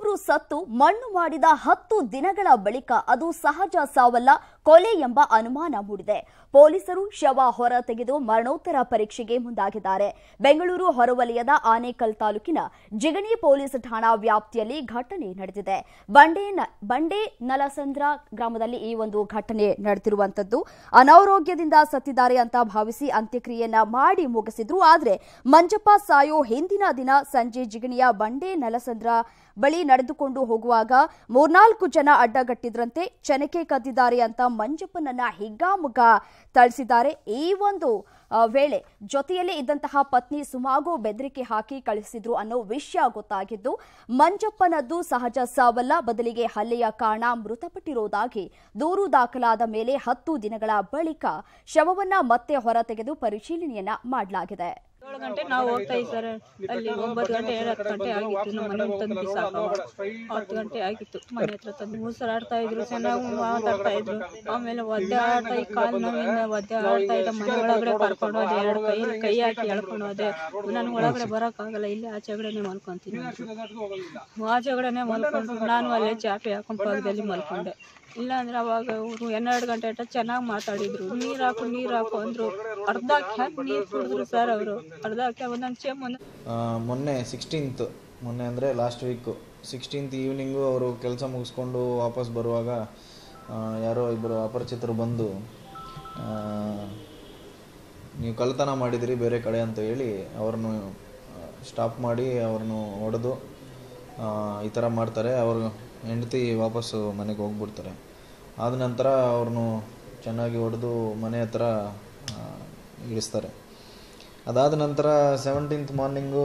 ಯುವಕರು ಸತ್ತು ಮಣ್ಣು ಮಾಡಿದ ಹತ್ತು ದಿನಗಳ ಬಳಿಕ ಅದು ಸಹಜ ಸಾವಲ್ಲ ಕೊಲೆ ಎಂಬ ಅನುಮಾನ ಮೂಡಿದೆ ಪೊಲೀಸರು ಶವ ಹೊರ ತೆಗೆದು ಮರಣೋತ್ತರ ಪರೀಕ್ಷೆಗೆ ಮುಂದಾಗಿದ್ದಾರೆ ಬೆಂಗಳೂರು ಹೊರವಲಯದ ಆನೇಕಲ್ ತಾಲೂಕಿನ ಜಿಗಣಿ ಪೊಲೀಸ್ ಠಾಣಾ ವ್ಯಾಪ್ತಿಯಲ್ಲಿ ಘಟನೆ ನಡೆದಿದೆ ಬಂಡೆ ನ- ಬಂಡೆ ನಲಸಂದ್ರ ಗ್ರಾಮದಲ್ಲಿ ಈ ಒಂದು ಘಟನೆ ನಡೆದಿರುವಂತದ್ದು ಅನಾರೋಗ್ಯದಿಂದ ಸತ್ತಿದ್ದಾರೆ ಅಂತ ಭಾವಿಸಿ ಅಂತ್ಯಕ್ರಿಯೆಯನ್ನ ಮಾಡಿ ಮುಗಿಸಿದ್ರು ಆದ್ರೆ ಮಂಜಪ್ಪ ಸಾಯೋ ಹಿಂದಿನ ದಿನ ಸಂಜೆ ಜಿಗಣಿಯ ಬಂಡೆ ನಲಸಂದ್ರ ಬಳಿ ನಡೆದುಕೊಂಡು ಹೋಗುವಾಗ ಮೂರ್ನಾಲ್ಕು ಜನ ಅಡ್ಡಗಟ್ಟಿದ್ರಂತೆ ಚೆನಕೆ ಕದ್ದಿದ್ದಾರೆ ಅಂತ ಮಂಜಪ್ಪನನ್ನ ಹಿಗ್ಗಾಮುಗ್ಗ ಥಳಿಸಿದ್ದಾರೆ ಈ ಒಂದು ಆ, ವೇಳೆ ಜೊತೆಯಲ್ಲೇ ಇದ್ದಂತಹ ಪತ್ನಿ ಸುಮಾಗು ಬೆದರಿಕೆ ಹಾಕಿ ಕಳಿಸಿದ್ರು ಅನ್ನೋ ವಿಷಯ ಗೊತ್ತಾಗಿದ್ದು ಮಂಜಪ್ಪನದ್ದು ಸಹಜ ಸಾವಲ್ಲ ಬದಲಿಗೆ ಹಲ್ಲೆಯ ಕಾರಣ ಮೃತಪಟ್ಟಿರುವುದಾಗಿ ದೂರು ದಾಖಲಾದ ಮೇಲೆ ಹತ್ತು ದಿನಗಳ ಬಳಿಕ ಶವವನ್ನ ಮತ್ತೆ ಹೊರತೆಗೆದು ಪರಿಶೀಲನೆಯನ್ನ ಮಾಡಲಾಗಿದೆ ಏಳು ಗಂಟೆ ನಾವು ಹೋಗ್ತಾ ಇದ್ದಾರೆ ಅಲ್ಲಿ ಒಂಬತ್ತು ಗಂಟೆ ಏಳು ಹತ್ತು ಗಂಟೆ ಆಗಿತ್ತು ನಮ್ಮ ಮನೆ ತಂದು ಬಿಸಾಕ ಹತ್ತು ಗಂಟೆ ಆಗಿತ್ತು ಮನೆ ಹತ್ರ ತಂದು ಮುಸರಾಡ್ತಾ ಇದ್ರು ಚೆನ್ನಾಗಿ ಮಾತಾಡ್ತಾ ಇದ್ರು ಆಮೇಲೆ ಒದ್ದೆ ಆಡ್ತಾ ಈ ಕಾಲು ನೋವಿಂದ ಒದ್ದೆ ಆಡ್ತಾ ಇದ್ದ ಮನೆ ಒಳಗಡೆ ಕರ್ಕೊಂಡು ಹೋದೆ ಎರಡು ಕೈ ಕೈ ಹಾಕಿ ಎಳ್ಕೊಂಡು ಹೋದೆ ನನ್ಗೆ ಒಳಗಡೆ ಬರೋಕ್ಕಾಗಲ್ಲ ಇಲ್ಲೇ ಆಚೆಗಡೆನೆ ಮಲ್ಕೊಂತೀನಿ ಅಂದ್ರು. ಆಚೆಗಡೆನೆ ಮಲ್ಕೊಂಡು ನಾನು ಅಲ್ಲೇ ಚಾಪೆ ಹಾಕೊಂಡು ಪಕ್ಕದಲ್ಲಿ ಮಲ್ಕೊಂಡೆ ಇಲ್ಲ ಅಂದ್ರೆ ಅವಾಗ ಅವರು ಹನ್ನೆರಡು ಗಂಟೆ ಅಟ್ಟ ಚೆನ್ನಾಗಿ ಮಾತಾಡಿದ್ರು ನೀರು ಹಾಕು ನೀರು ಹಾಕು ಅಂದ್ರು ಅರ್ಧ ಕ್ಯಾನ್ ನೀರು ಕುಡಿದ್ರು ಸರ್ ಅವರು ಅರ್ಧ ಕ್ಯಾನ್ ಒಂದೊಂದು ಚೇಮ್ ಒಂದು ಆ, ಮೊನ್ನೆ ಸಿಕ್ಸ್ಟೀನ್ತ್ ಮೊನ್ನೆ ಅಂದರೆ ಲಾಸ್ಟ್ ವೀಕು ಸಿಕ್ಸ್ಟೀನ್ತ್ ಈವ್ನಿಂಗು ಅವರು ಕೆಲಸ ಮುಗಿಸ್ಕೊಂಡು ವಾಪಸ್ ಬರುವಾಗ ಆ, ಯಾರೋ ಇಬ್ಬರು ಅಪರಿಚಿತರು ಬಂದು ಆ, ನೀವು ಕಳ್ತನ ಮಾಡಿದಿರಿ ಬೇರೆ ಕಡೆ ಅಂತ ಹೇಳಿ ಅವ್ರನ್ನು ಸ್ಟಾಪ್ ಮಾಡಿ ಅವ್ರನ್ನು ಹೊಡೆದು ಆ, ಈ ಥರ ಮಾಡ್ತಾರೆ ಅವರು ಹೆಂಡತಿ ವಾಪಸ್ಸು ಮನೆಗೆ ಹೋಗ್ಬಿಡ್ತಾರೆ ಆದ ನಂತರ ಅವ್ರನ್ನು ಚೆನ್ನಾಗಿ ಹೊಡೆದು ಮನೆ ಹತ್ರ ಆ, ಇಳಿಸ್ತಾರೆ ಅದಾದ ನಂತರ ಸೆವೆಂಟೀನ್ತ್ ಮಾರ್ನಿಂಗು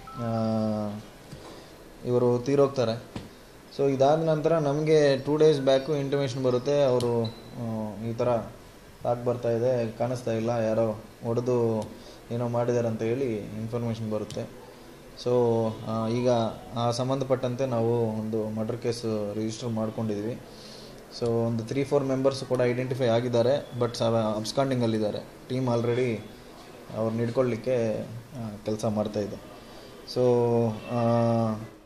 ಇವರು ತೀರೋಗ್ತಾರೆ ಸೊ ಇದಾದ ನಂತರ ನಮಗೆ ಟೂ ಡೇಸ್ ಬ್ಯಾಕು ಇಂಟಿಮೇಷನ್ ಬರುತ್ತೆ ಅವರು ಈ ಥರ ತಾಕ್ ಬರ್ತಾ ಇದೆ ಕಾಣಿಸ್ತಾ ಇಲ್ಲ ಯಾರೋ ಹೊಡೆದು ಏನೋ ಮಾಡಿದ್ದಾರೆ ಅಂತ ಹೇಳಿ ಇನ್ಫಾರ್ಮೇಷನ್ ಬರುತ್ತೆ ಸೊ ಈಗ ಆ ಸಂಬಂಧಪಟ್ಟಂತೆ ನಾವು ಒಂದು ಮರ್ಡರ್ ಕೇಸ್ ರಿಜಿಸ್ಟರ್ ಮಾಡ್ಕೊಂಡಿದ್ವಿ ಸೊ ಒಂದು ತ್ರೀ ಫೋರ್ ಮೆಂಬರ್ಸ್ ಕೂಡ ಐಡೆಂಟಿಫೈ ಆಗಿದ್ದಾರೆ ಬಟ್ ಅಬ್ಸ್ಕಾಂಡಿಂಗಲ್ಲಿದ್ದಾರೆ ಟೀಮ್ ಆಲ್ರೆಡಿ ಅವ್ರನ್ನ ಹಿಡ್ಕೊಳ್ಳಿಕ್ಕೆ ಕೆಲಸ ಮಾಡ್ತಾಯಿದೆ ಸೊ